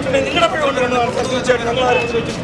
പിന്നെ നിങ്ങളുടെ പിഴ കൊണ്ട് കണ്ടതാണ് സാർ തീർച്ചയായിട്ടും ഞങ്ങൾ ആരും ചോദിച്ചു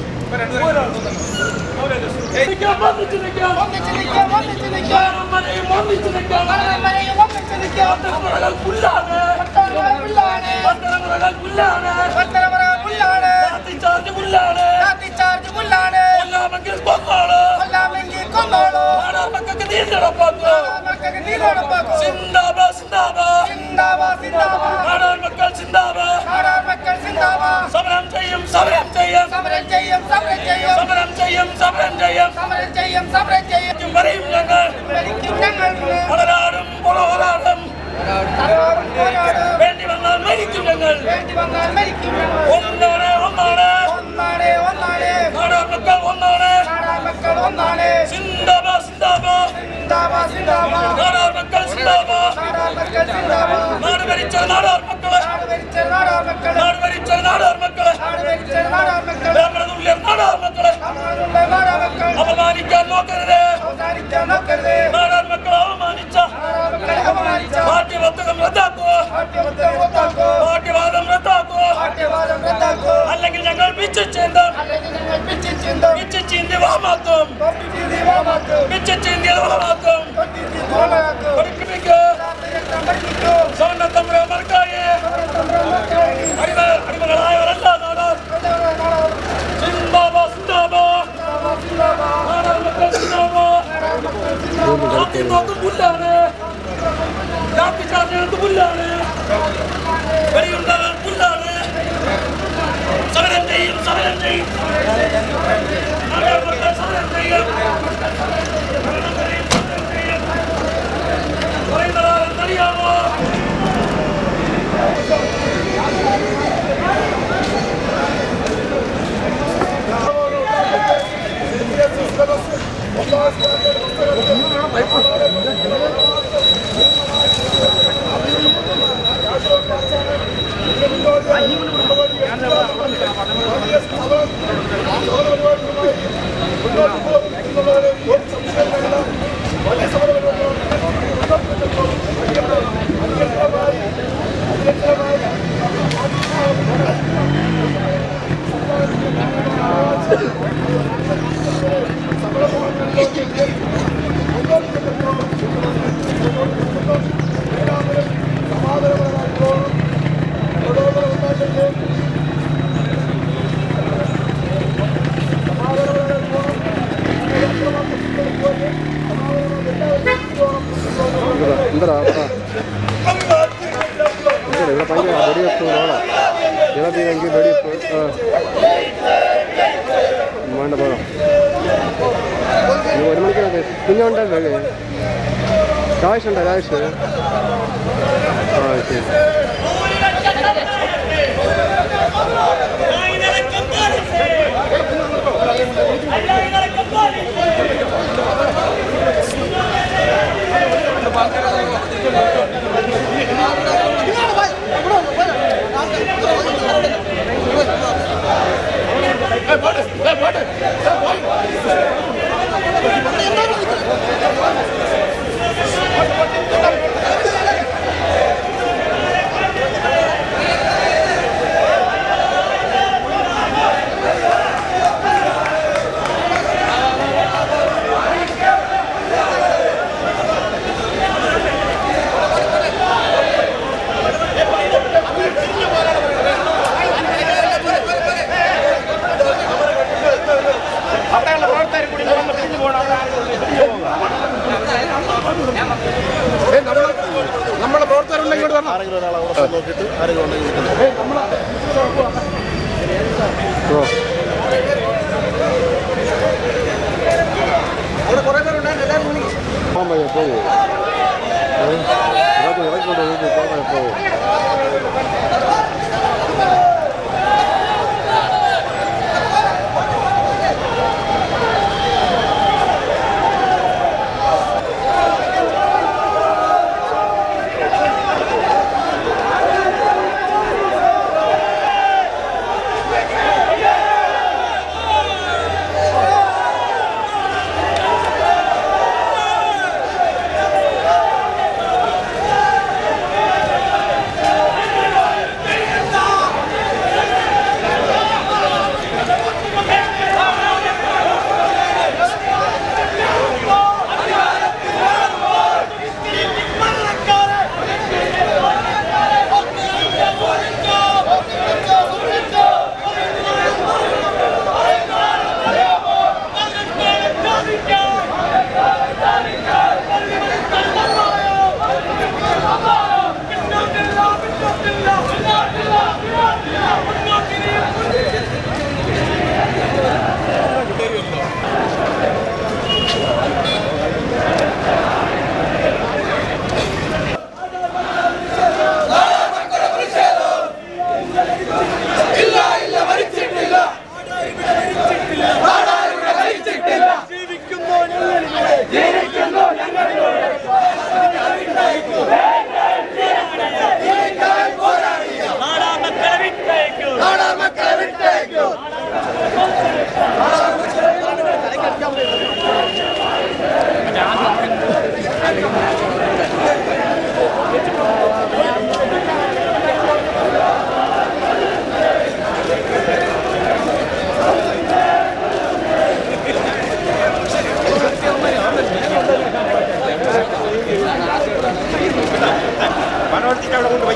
സിന്ദാബാദ് സിന്ദാബാദ് മക്കൾ സിന്ദാബാദ് സമരം ചെയ്യും സമരം ചെയ്യും സമരം ചെയ്യും സമരം ചെയ്യും സമരം ചെയ്യും സമരം ചെയ്യും സമരം ചെയ്യും സമരം ചെയ്യും വരെയും ഞങ്ങൾ മരിക്കും ഞങ്ങൾ പോരാടും പോരാടും തകരാറും പോരാടും വേണ്ടി വന്നാൽ മരിക്കും ഞങ്ങൾ വേണ്ടി വന്നാൽ മരിക്കും ഞങ്ങൾ ഒന്നാണ് ഒന്നാണ് ഒന്നാണ് ഒന്നാണ് നാടാർ മക്കൾ ഒന്നാണ് നാടാർ മക്കൾ ഒന്നാണ് സിന്ദാബാദ് സിന്ദാബാദ് സിന്ദാബാദ് സിന്ദാബാദ് നാടാർ മക്കൾ സിന്ദാബാദ് നാടാർ മക്കൾ സിന്ദാബാദ് നാട് ഭരിച്ച നാടാർ മക്കളെ നാട് ഭരിച്ച നാടാർ മക്കൾ നാട് ഭരിച്ച നാടാർ മക്കളെ നാട് ഭരിച്ച നാടാർ മക്കൾ നമ്മുടെ തുല്യർ നാടാർ മക്കളെ നമ്മളുള്ള നാടാർ മക്കൾ അപമാനിക്കാൻ നോക്കരുത് അവസാനിക്കാൻ നോക്കരുത് നാടാർ മക്കളെ അവമാനിച്ച നാടാർ മക്കളെ അപമാനിച്ച പാഠ്യപുസ്തകം റദ്ദാക്കുക പാഠ്യപുസ്തകം റദ്ദാക്കൂ പാഠ്യവാദം റദ്ദാക്കുക പാഠ്യവാദം റദ്ദാക്കൂ അല്ലെങ്കിൽ ഞങ്ങൾ പിച്ചു ചീന്തും അല്ലെങ്കിൽ ഞങ്ങൾ പിച്ചി ചിന്തും പിച്ചു ചീന്തി വാമാക്കും തൊപ്പി ചീന്തി വാമാക്കും പിച്ചു ചീന്തിയത് വാമാക്കും തൊപ്പി ചീന്തി വാമാക്കും പഠിപ്പിക്ക് രക്തം പഠിപ്പിക്കൂ സവർണ്ണ തമ്പുരന്മാർക്കായി അടിമ അടിമകളായവരല്ല നാടാർ സിന്ദാബാദ് സിന്ദാബാദ് നാടാർ മക്കൾ സിന്ദാബാദ് ജാതി നോക്കും പുല്ലാണ് ജാതി ചാർജ് പുല്ലാണ് വെടിയുണ്ടാകാൻ പുല്ലാണ് സമരം ചെയ്യും സമരം ചെയ്യും നാടാർ മക്കൾ സമരം ചെയ്യും സമരം ചെയ്യും, സമരം ചെയ്യും. പറയുന്നതാരെന്നറിയാമോ എന്താ ഇവിടെ ഭയങ്കര വെടിവെപ്പ് നോളാ ഇളതിയെങ്കിൽ വെടിവെപ്പ് ആ വേണ്ട പോകാം ഇനി ഒരു മണിക്കൂറൊക്കെ പിന്നെ ഉണ്ടല്ലോ രാജേഷ് ഉണ്ടോ രാജേഷ് ആ ശരി നമ്മളെ പ്രവർത്തകരുണ്ടെങ്കിൽ ഇങ്ങോട്ട് വരണം ഓ പോകാൻ പയ്യ പോകും ഇറക്കി ഇറക്കിക്കൊണ്ട് പോകാൻ പോകും ¡Viva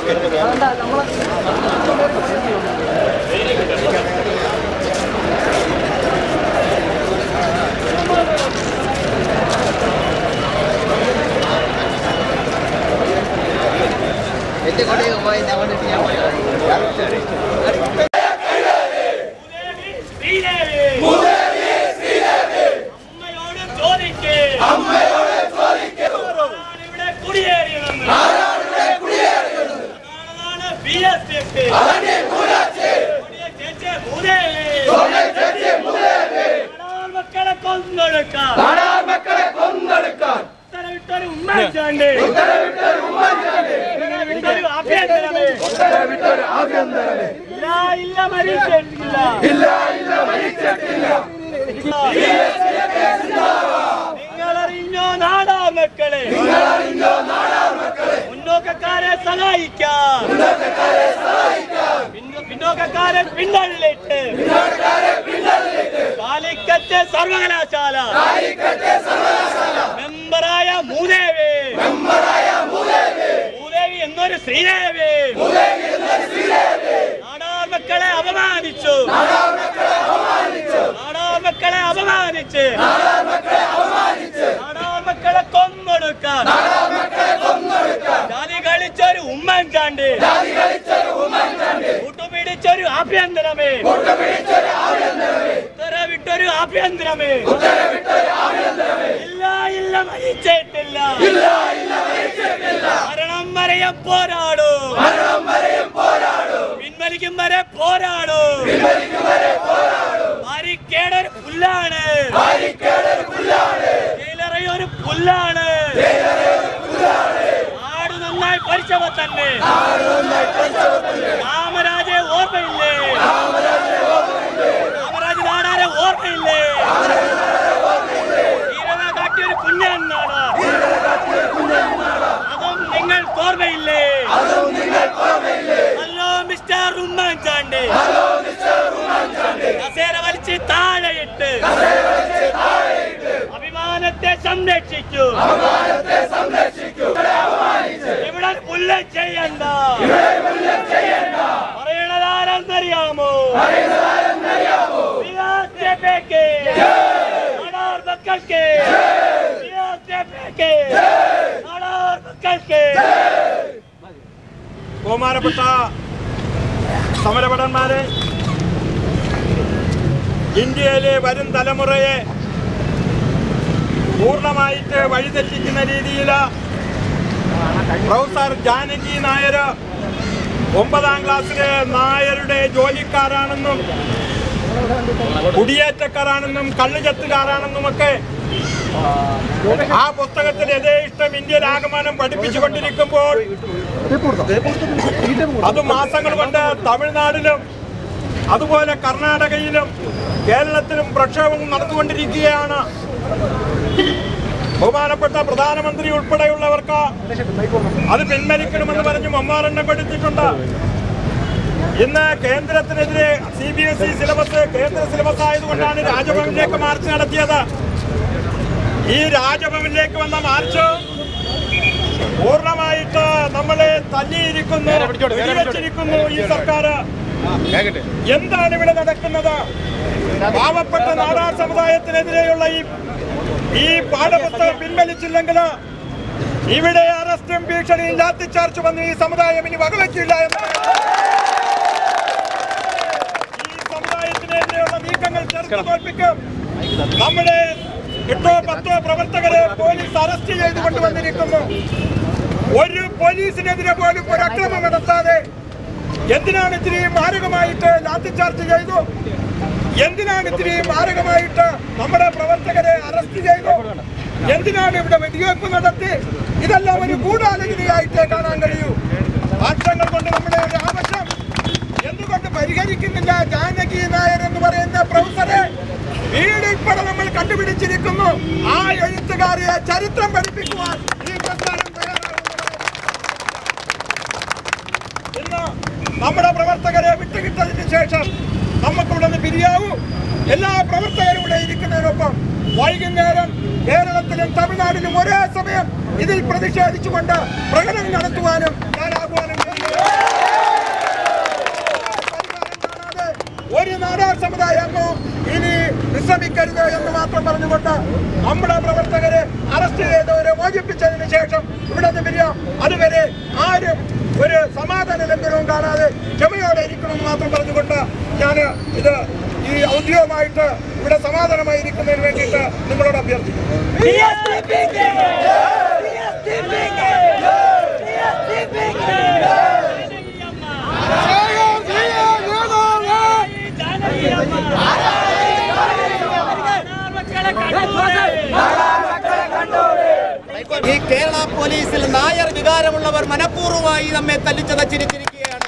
ശ്രീദേവി അമ്മയോട് ചോദിക്ക് ആരാണിവിടെ കുടിയേറിയതെന്ന് അതാണ് BSF. കൊടിയ ചേച്ചി ഭൂദേവി. നാടാർ മക്കളെ കൊന്നൊടുക്കാൻ ഉത്തരവിട്ടൊരു ഉമ്മൻചാണ്ടി ഉത്തരവിട്ടൊരു ആഭ്യന്തരമേ ഇല്ല ഇല്ല മരിച്ചിട്ടില്ല നിങ്ങളറിഞ്ഞോ നാടാ മക്കളെ മുന്നോക്കക്കാരെ സഹായിക്കാം പിന്നോ- പിന്നോക്കക്കാരെ പിന്തള്ളിട്ട് കാലിക്കറ്റ് സർവകലാശാല മെമ്പറായ മൂദേവി മൂദേവി എന്നൊരു ശ്രീദേവി നാടാർ മക്കളെ അപമാനിച്ചു നാടാർ മക്കളെ അപമാനിച്ച് നാടാർ മക്കളെ കൊന്നൊടുക്കാൻ ജാതി കളിച്ചൊരു ഉമ്മൻചാണ്ടി കൂട്ടുപിടിച്ചൊരു ആഭ്യന്തരമേ ഉത്തരവിട്ടൊരു ആഭ്യന്തരമേ ഇല്ല ഇല്ല മരിച്ചിട്ടില്ല മരണം വരെയും പോരാടൂ പിൻവലിക്കും വരെ പോരാടൂ ബാരിക്കേടൊരു പുല്ലാണ് ജയിലറയൊരു പുല്ലാണ് ആട് നന്നായി പരിശവ തന്നെ രാമരാജെ ഓർമ്മയില്ലേ രാമരാജ് നാടാരെ ഓർമ്മയില്ലേ ധീരത കാട്ടിയൊരു കുഞ്ഞനാണ് അതും നിങ്ങൾ ഓർമ്മയില്ലേ ഹലോ മിസ്റ്റർ ഉമ്മൻചാണ്ടി കസേര വലിച്ച് താഴെയിട്ട് അഭിമാനത്തെ സംരക്ഷിക്കൂ ഇവിടെ പുല്ല ചെയ്യണ്ട പറയണതാരെന്നറിയാമോ സിയാസെഫേക്ക്, നാടാർ മക്കൾക്ക് സിയാസെഫേക്ക്, നാടാർ മക്കൾക്ക് ബഹുമാനപ്പെട്ട സമരഭടന്മാരെ ഇന്ത്യയിലെ വരും തലമുറയെ പൂർണ്ണമായിട്ട് വഴിതെറ്റിക്കുന്ന രീതിയിൽ പ്രൊഫസർ ജാനകി നായർ ഒമ്പതാം ക്ലാസ്സിലെ നായരുടെ ജോലിക്കാരാണെന്നും കുടിയേറ്റക്കാരാണെന്നും കള്ളുചത്തുകാരാണെന്നുമൊക്കെ ആ പുസ്തകത്തിൽ യഥേഷ്ടം ഇന്ത്യയിലാകമാനം പഠിപ്പിച്ചുകൊണ്ടിരിക്കുമ്പോൾ അത് മാസങ്ങൾ കൊണ്ട് തമിഴ്നാടിലും അതുപോലെ കർണാടകയിലും കേരളത്തിലും പ്രക്ഷോഭം നടന്നുകൊണ്ടിരിക്കുകയാണ് ബഹുമാനപ്പെട്ട പ്രധാനമന്ത്രി ഉൾപ്പെടെയുള്ളവർക്ക് അത് പിൻവലിക്കണമെന്ന് പറഞ്ഞ് മമ്മാറെണ്ണം കൊടുത്തിട്ടുണ്ട് ഇന്ന് കേന്ദ്രത്തിനെതിരെ C B S E syllabus കേന്ദ്ര സിലബസ് ആയതുകൊണ്ടാണ് രാജഭവനിലേക്ക് മാർച്ച് നടത്തിയത് ഈ രാജഭവനിലേക്ക് വന്ന മാർച്ച് പൂർണ്ണമായിട്ട് നമ്മളെ തല്ലിയിരിക്കുന്നു വെടിവെച്ചിരിക്കുന്നു ഈ സർക്കാർ എന്താണ് ഇവിടെ നടക്കുന്നത് പാവപ്പെട്ട നാടാർ സമുദായത്തിനെതിരെയുള്ള ഈ ഈ പാഠപുസ്തകം പിൻവലിച്ചില്ലെങ്കിൽ ഇവിടെ അറസ്റ്റും ഭീഷണിയും ലാത്തിച്ചാർജ് വന്ന് ഈ സമുദായം ഇനി വകവെക്കില്ല എന്ന് ഈ സമുദായത്തിനെതിരെയുള്ള നീക്കങ്ങൾ ചെറുത്തു തോൽപ്പിക്കും നമ്മുടെ എട്ടോ പത്തോ പ്രവർത്തകരെ പോലീസ് അറസ്റ്റ് ചെയ്ത് കൊണ്ടുവന്നിരിക്കുന്നു ഒരു പോലീസിനെതിരെ പോലും ഒരു അക്രമം നടത്താതെ എന്തിനാണ് ഇത്രയും മാരകമായിട്ട് ലാത്തിച്ചാർജ് ചെയ്തു എന്തിനാണ് ഇത്രയും മാരകമായിട്ട് നമ്മുടെ പ്രവർത്തകരെ അറസ്റ്റ് ചെയ്തു എന്തിനാണ് ഇവിടെ വെടിവെപ്പ് നടത്തി ഇതെല്ലാം ഒരു ഗൂഢാലോചനയായിട്ടേ കാണാൻ കഴിയൂ വർഷങ്ങൾ കൊണ്ട് നമ്മുടെ ഒരു ആവശ്യം എന്തുകൊണ്ട് പരിഹരിക്കുന്നില്ല ജാനകി നായർ എന്ന് പറയുന്ന പ്രൊഫസറെ വീട് ഇപ്പോഴും നമ്മൾ കണ്ടുപിടിച്ചിരിക്കുന്നു ആ എഴുത്തുകാരിയെ ചരിത്രം പഠിപ്പിക്കുവാൻ ഈ പ്രസ്ഥാനം തയ്യാറാകുന്നത് ഇന്ന് നമ്മുടെ പ്രവർത്തകരെ വിട്ടുകിട്ടതിന് ശേഷം നമുക്കിവിടെ നിന്ന് പിരിയാവൂ എല്ലാ പ്രവർത്തകരും ഇവിടെ ഇരിക്കുന്നതിനൊപ്പം വൈകുന്നേരം കേരളത്തിലും തമിഴ്നാട്ടിലും ഒരേ സമയം ഇതിൽ പ്രതിഷേധിച്ചുകൊണ്ട് പ്രകടനം നടത്തുവാനും ഞാൻ ആഹ്വാനം ചെയ്യുന്നു മാത്രം പറഞ്ഞുകൊണ്ട് നമ്മുടെ പ്രവർത്തകരെ അറസ്റ്റ് ചെയ്തവരെ മോചിപ്പിച്ചതിന് ശേഷം ഇവിടെ നിന്ന് പിരിയാം അതുവരെ ആരും ഒരു സമാധാന ലംഘനവും കാണാതെ ക്ഷമയോടെ ഇരിക്കണമെന്ന് മാത്രം പറഞ്ഞുകൊണ്ട് ഞാൻ ഇത് ഈ ഔദ്യോഗികമായിട്ട് ഇവിടെ സമാധാനമായിരിക്കുന്നതിന് വേണ്ടിയിട്ട് നിങ്ങളോട് അഭ്യർത്ഥിക്കുന്നു ഈ കേരള പോലീസിൽ നായർ വികാരമുള്ളവർ മനഃപൂർവ്വമായി നമ്മെ തല്ലിച്ചതച്ചിരിച്ചിരിക്കുകയാണ്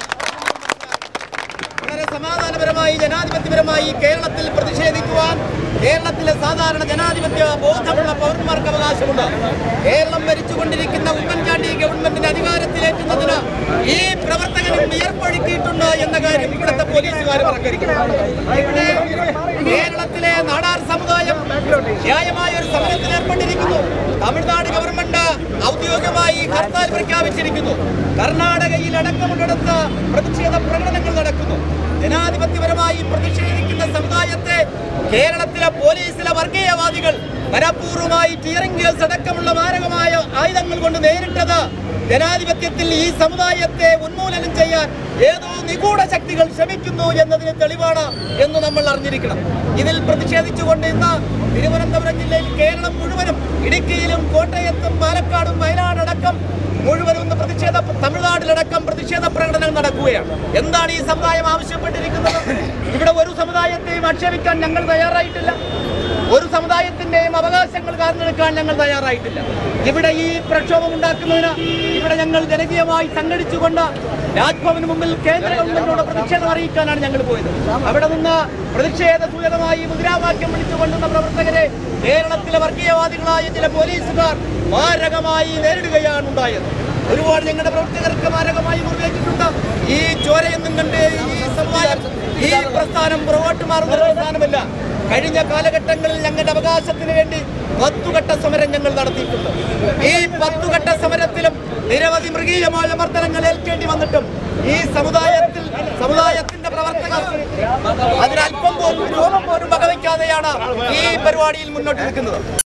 വളരെ സമാധാനപരമായി ജനാധിപത്യപരമായി കേരളത്തിൽ പ്രതിഷേധിക്കുവാൻ കേരളത്തിലെ സാധാരണ ജനാധിപത്യ ബോധമുള്ള പൗരന്മാർക്ക് അവകാശമുണ്ട് കേരളം ഭരിച്ചുകൊണ്ടിരിക്കുന്ന ഉമ്മൻചാണ്ടി ഗവൺമെന്റിന് അധികാരത്തിലേറ്റുന്നതിന് ഈ പ്രവർത്തകനും വിയർപ്പൊഴുക്കിയിട്ടുണ്ട് എന്ന കാര്യം ഇവിടുത്തെ പോലീസുകാർ പറഞ്ഞിരിക്കുന്നു ഇവിടെ കേരളത്തിലെ നാടാർ സമുദായം ന്യായമായ ഒരു സമരത്തിൽ ഏർപ്പെട്ടിരിക്കുന്നു തമിഴ്നാട് ഗവൺമെന്റ് ഔദ്യോഗികമായി ഹർത്താൽ പ്രഖ്യാപിച്ചിരിക്കുന്നു കർണാടകയിൽ അടക്കമുള്ളിടത്ത് പ്രതിഷേധ പ്രകടനങ്ങൾ നടക്കുന്നു ജനാധിപത്യപരമായി പ്രതിഷേധിക്കുന്ന സമുദായത്തെ കേരളത്തിലെ പോലീസിലെ വർഗീയവാദികൾ മനഃപൂർവ്വമായി ടിയറിംഗ് ഗ്യാസ് അടക്കമുള്ള മാരകമായ ആയുധങ്ങൾ കൊണ്ട് നേരിട്ടത് ജനാധിപത്യത്തിൽ ഈ സമുദായത്തെ ഉന്മൂലനം ചെയ്യാൻ ഏതോ നിഗൂഢ ശക്തികൾ ശ്രമിക്കുന്നു എന്നതിന് തെളിവാണ് എന്ന് നമ്മൾ അറിഞ്ഞിരിക്കണം ഇതിൽ പ്രതിഷേധിച്ചുകൊണ്ട് ഇന്ന് തിരുവനന്തപുരം ജില്ലയിൽ കേരളം മുഴുവനും ഇടുക്കിയിലും കോട്ടയത്തും പാലക്കാടും വയനാടടക്കം മുഴുവനും ഇന്ന് പ്രതിഷേധ തമിഴ്നാട്ടിലടക്കം പ്രതിഷേധ പ്രകടനം നടക്കുകയാണ് എന്താണ് ഈ സമുദായം ആവശ്യപ്പെട്ടിരിക്കുന്നത് ഇവിടെ ഒരു സമുദായത്തെയും ആക്ഷേപിക്കാൻ ഞങ്ങൾ തയ്യാറായിട്ടില്ല ഒരു സമുദായത്തിന്റെയും അവകാശങ്ങൾ കാർന്നെടുക്കാൻ ഞങ്ങൾ തയ്യാറായിട്ടില്ല ഇവിടെ ഈ പ്രക്ഷോഭം ഉണ്ടാക്കുന്നതിന് ഇവിടെ ഞങ്ങൾ ജനകീയമായി സംഘടിച്ചുകൊണ്ട് രാജ്ഭവന് മുമ്പിൽ കേന്ദ്ര ഗവൺമെന്റിനോട് പ്രതിഷേധം അറിയിക്കാനാണ് ഞങ്ങൾ പോയത് അവിടെ നിന്ന് പ്രതിഷേധ സൂചകമായി മുദ്രാവാക്യം വിളിച്ചുകൊണ്ടുള്ള പ്രവർത്തകരെ കേരളത്തിലെ വർഗീയവാദികളായ ചില പോലീസുകാർ മാരകമായി നേരിടുകയാണ് ഉണ്ടായത് ഒരുപാട് ഞങ്ങളുടെ പ്രവർത്തകർക്ക് മാരകമായി മുറിവേറ്റിട്ടുണ്ട് ഈ ചോരയൊന്നും കണ്ട് ഈ സമുദായം ഈ പ്രസ്ഥാനം പുറകോട്ട് മാറുന്ന ഒരു പ്രസ്ഥാനമല്ല കഴിഞ്ഞ കാലഘട്ടങ്ങളിൽ ഞങ്ങളുടെ അവകാശത്തിന് വേണ്ടി പത്തുഘട്ട സമരം ഞങ്ങൾ നടത്തിയിട്ടുണ്ട് ഈ പത്തുഘട്ട സമരത്തിലും നിരവധി മൃഗീയമായ മർദ്ദനങ്ങൾ ഏൽക്കേണ്ടി വന്നിട്ടും ഈ സമുദായത്തിൽ സമുദായത്തിന്റെ പ്രവർത്തകർ അതിനല്പം പോലും രൂപം പോലും വകവയ്ക്കാതെയാണ് ഈ പരിപാടിയിൽ മുന്നോട്ട് നിൽക്കുന്നത്